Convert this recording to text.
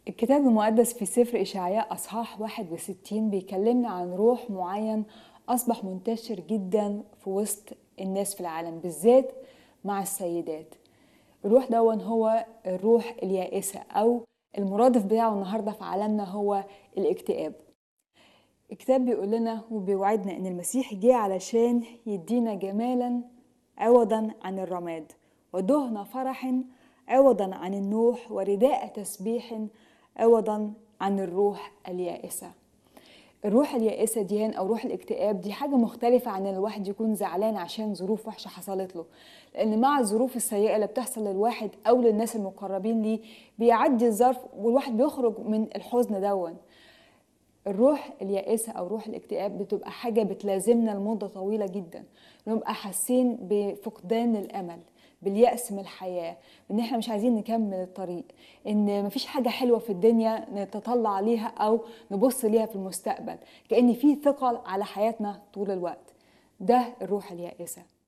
الكتاب المقدس في سفر إشعياء أصحاح 61 بيكلمنا عن روح معين أصبح منتشر جدا في وسط الناس في العالم بالذات مع السيدات الروح دون هو الروح اليائسة أو المرادف بتاعه النهاردة في عالمنا هو الاكتئاب الكتاب بيقول لنا وبيوعدنا ان المسيح جه علشان يدينا جمالا عوضا عن الرماد ودهن فرح عوضا عن النوح ورداء تسبيح عوضا عن الروح اليائسه الروح اليائسه دي او روح الاكتئاب دي حاجه مختلفه عن الواحد يكون زعلان عشان ظروف وحشه حصلت له لان مع الظروف السيئه اللي بتحصل للواحد او للناس المقربين ليه بيعدي الظرف والواحد بيخرج من الحزن دون الروح اليائسة أو روح الاكتئاب بتبقى حاجة بتلازمنا لمدة طويلة جدا نبقى حاسين بفقدان الأمل باليأس من الحياة بإن إحنا مش عايزين نكمل الطريق إن مفيش حاجة حلوة في الدنيا نتطلع عليها أو نبص ليها في المستقبل كأن في ثقل على حياتنا طول الوقت ده الروح اليائسة